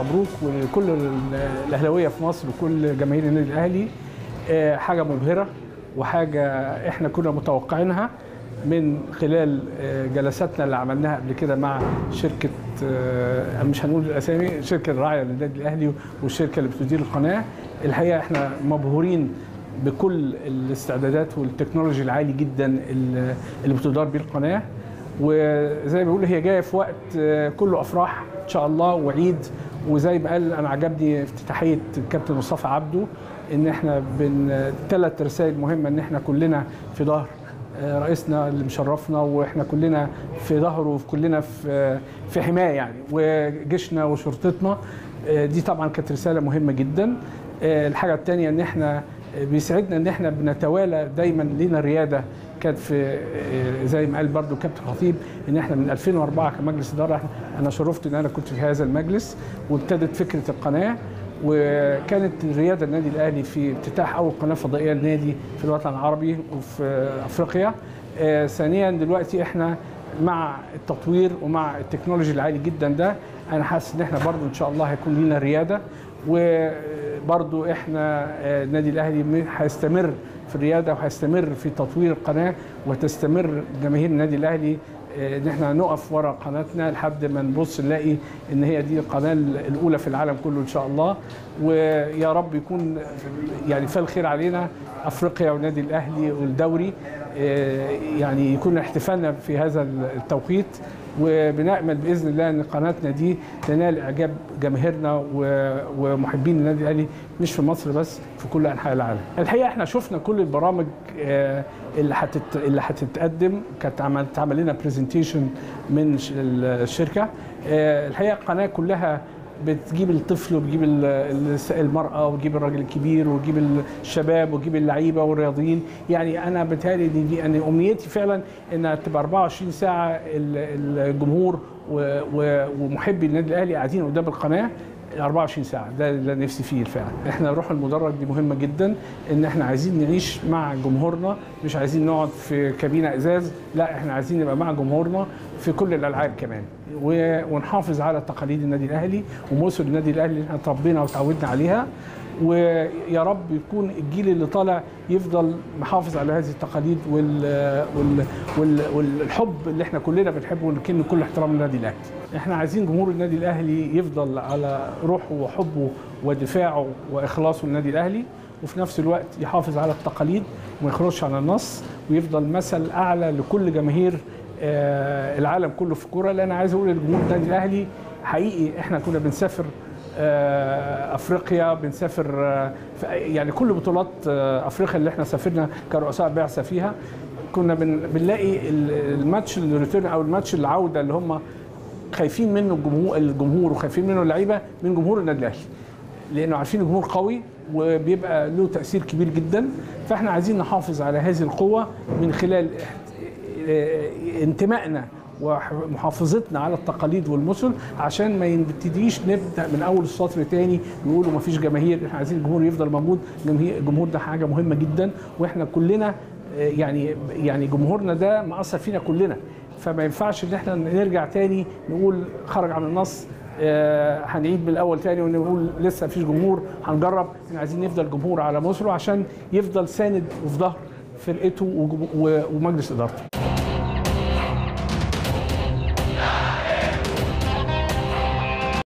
مبروك ولكل الاهلاويه في مصر وكل جماهير النادي الاهلي آه، حاجه مبهره وحاجه احنا كنا متوقعينها من خلال آه، جلساتنا اللي عملناها قبل كده مع شركه آه، مش هنقول الاسامي شركه الراعيه للنادي الاهلي والشركه اللي بتدير القناه الحقيقه احنا مبهورين بكل الاستعدادات والتكنولوجي العالي جدا اللي اللي بتدار بيه القناه وزي ما بيقول هي جايه في وقت آه، كله افراح ان شاء الله وعيد وزي ما قال انا عجبني افتتاحيه الكابتن مصطفى عبده ان احنا بن ثلاث رسائل مهمه ان احنا كلنا في ظهر آه، رئيسنا اللي مشرفنا واحنا كلنا في ظهره وكلنا في في حمايه يعني وجيشنا وشرطتنا آه، دي طبعا كانت رساله مهمه جدا آه، الحاجه الثانيه ان احنا بيسعدنا ان احنا بنتوالى دايما لينا رياده كانت في آه، زي ما قال برضو كابتن خطيب ان احنا من 2004 كمجلس اداره إحنا- انا شرفت ان انا كنت في هذا المجلس وابتدت فكره القناه وكانت رياده النادي الاهلي في افتتاح اول قناه فضائيه للنادي في الوطن العربي وفي افريقيا آه، ثانيا دلوقتي احنا مع التطوير ومع التكنولوجي العالي جدا ده انا حاسس ان احنا برضو ان شاء الله هيكون لينا رياده وبرضو احنا آه، النادي الاهلي م- هيستمر في الرياده وهيستمر في تطوير القناه وتستمر جماهير النادي الاهلي آه، ان احنا نقف ورا قناتنا لحد ما نبص نلاقي ان هي دي القناه الاولى في العالم كله ان شاء الله ويا رب يكون يعني فال خير علينا افريقيا والنادي الاهلي والدوري آه، يعني يكون احتفالنا في هذا التوقيت وبنامل باذن الله ان قناتنا دي تنال اعجاب جماهيرنا و- ومحبين النادي الاهلي مش في مصر بس في كل انحاء العالم. الحقيقه احنا شفنا كل البرامج آه، اللي هتت اللي هتتقدم كانت عمل اتعمل لنا برزنتيشن من ش- الشركه آه، الحقيقه القناه كلها بتجيب الطفل وبتجيب ال- ال- المرأة وتجيب الراجل الكبير وتجيب الشباب وتجيب اللعيبة والرياضيين يعني أنا بتهيألي إن دي أنا أمنيتي فعلا إنها تبقى 24 ساعة ال- الجمهور و- و- ومحبي النادي الأهلي قاعدين قدام القناة 24 ساعة ده اللي أنا نفسي فيه فعلا احنا روح المدرج دي مهمة جدا ان احنا عايزين نعيش مع جمهورنا مش عايزين نقعد في كابينة ازاز لا احنا عايزين نبقى مع جمهورنا في كل الالعاب كمان و- ونحافظ على تقاليد النادي الاهلي ومثل النادي الاهلي اللي احنا اتربينا وتعودنا عليها ويا رب يكون الجيل اللي طالع يفضل محافظ على هذه التقاليد وال وال وال والحب اللي احنا كلنا بنحبه ونكن كل احترام للنادي الاهلي. احنا عايزين جمهور النادي الاهلي يفضل على روحه وحبه ودفاعه واخلاصه للنادي الاهلي وفي نفس الوقت يحافظ على التقاليد وما يخرجش على النص ويفضل مثل اعلى لكل جماهير آه، العالم كله في الكوره لان عايز اقول لجمهور النادي الاهلي حقيقي احنا كنا بنسافر آه، افريقيا بنسافر آه، في- يعني كل بطولات آه، افريقيا اللي احنا سافرنا كرؤساء بعثه فيها كنا بن- بنلاقي ال- الماتش الريتيرن او الماتش العوده اللي هم خايفين منه الجمهور الجمهور وخايفين منه اللعيبه من جمهور النادي الاهلي لانه عارفين الجمهور قوي وبيبقى له تاثير كبير جدا فاحنا عايزين نحافظ على هذه القوه من خلال احت- اه، انتمائنا ومحافظتنا على التقاليد والمثل عشان ما نبتديش نبدا من اول السطر تاني نقولوا ما فيش جماهير احنا عايزين الجمهور يفضل موجود جماهير- الجمهور ده حاجه مهمه جدا واحنا كلنا اه، يعني يعني جمهورنا ده مأثر فينا كلنا فما ينفعش ان احنا نرجع تاني نقول خرج عن النص آه، هنعيد من الاول تاني ونقول لسه مفيش جمهور هنجرب احنا عايزين نفضل جمهور على مصر عشان يفضل ساند وفي ظهر فرقته وجم- و- ومجلس ادارته